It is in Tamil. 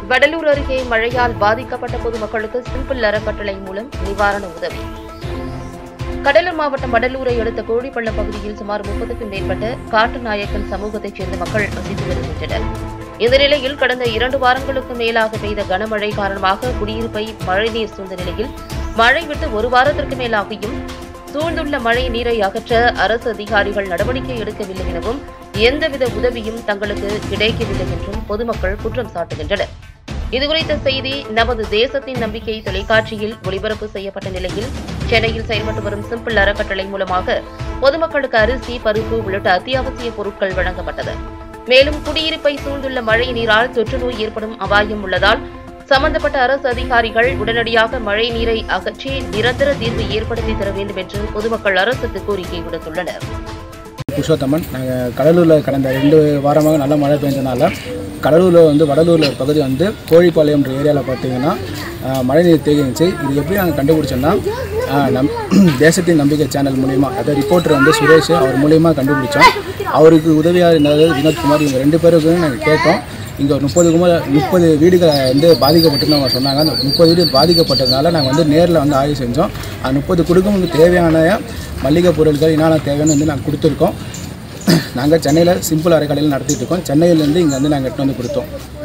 வடலூர் அருகே மழையால் பாதிக்கப்பட்ட பொதுமக்களுக்கு சிம்பிள் அறக்கட்டளை மூலம் நிவாரண உதவி கடலூர் மாவட்டம் வடலூரை அடுத்த கோழிப்பள்ளம் பகுதியில் சுமார் முப்பதுக்கும் மேற்பட்ட காட்டுநாயக்கன் சமூகத்தைச் சேர்ந்த மக்கள் வசித்து வருகின்றனர் இந்த நிலையில் கடந்த இரண்டு வாரங்களுக்கு மேலாக பெய்த கனமழை காரணமாக குடியிருப்பை மழைநீர் சூழ்ந்த நிலையில் மழை விட்டு ஒரு வாரத்திற்கு மேலாகியும் சூழ்ந்துள்ள மழை நீரை அகற்ற அரசு அதிகாரிகள் நடவடிக்கை எடுக்கவில்லை எனவும் எந்தவித உதவியும் தங்களுக்கு கிடைக்கவில்லை என்றும் பொதுமக்கள் குற்றம் சாட்டுகின்றனர் இதுகுறித்த செய்தி நமது தேசத்தின் நம்பிக்கை தொலைக்காட்சியில் ஒளிபரப்பு செய்யப்பட்ட நிலையில் சென்னையில் செயல்பட்டு வரும் சிம்பிள் அறக்கட்டளை மூலமாக பொதுமக்களுக்கு அரிசி பருப்பு உள்ளிட்ட அத்தியாவசிய பொருட்கள் வழங்கப்பட்டது மேலும் குடியிருப்பை சூழ்ந்துள்ள மழை நீரால் தொற்று நோய் ஏற்படும் அபாயம் உள்ளதால் சம்பந்தப்பட்ட அரசு அதிகாரிகள் உடனடியாக மழை நீரை அகற்றி நிரந்தர தீர்வு ஏற்படுத்தி தர வேண்டும் என்று பொதுமக்கள் அரசுக்கு கோரிக்கை விடுத்துள்ளனர் புருஷோத்தமன் நாங்கள் கடலூரில் கடந்த ரெண்டு வாரமாக நல்ல மழை பெஞ்சனால கடலூரில் வந்து வடலூரில் ஒரு பகுதி வந்து கோழிப்பாளையம்ன்ற ஏரியாவில் பார்த்தீங்கன்னா ஆஹ், மழைநீர் தேங்கிச்சு இது எப்படி நாங்கள் கண்டுபிடிச்சோன்னா ஆஹ், நம் தேசத்தின் நம்பிக்கை சேனல் மூலிமா அதாவது ரிப்போர்ட்டர் வந்து சுரேஷ் அவர் மூலியமாக கண்டுபிடிச்சோம் அவருக்கு உதவியாக இருந்தது வினோத்குமார் இவங்க ரெண்டு பேருக்கும் நாங்கள் கேட்டோம் இங்கே ஒரு முப்பது குமார் முப்பது வீடுகள் வந்து பாதிக்கப்பட்டுன்னு அவங்க சொன்னாங்க அந்த முப்பது வீடு பாதிக்கப்பட்டதுனால நாங்கள் வந்து நேரில் வந்து ஆய்வு செஞ்சோம் அந்த முப்பது குடும்பங்களுக்கு தேவையான மளிகை பொருட்கள் என்னென்ன தேவைன்னு வந்து நாங்கள் கொடுத்துருக்கோம் நாங்கள் சென்னையில் சிம்பிள் அறைக்கடையில் நடத்திட்டு இருக்கோம் சென்னையிலேருந்து இங்கே வந்து நாங்கள் எட்டு வந்து கொடுத்தோம்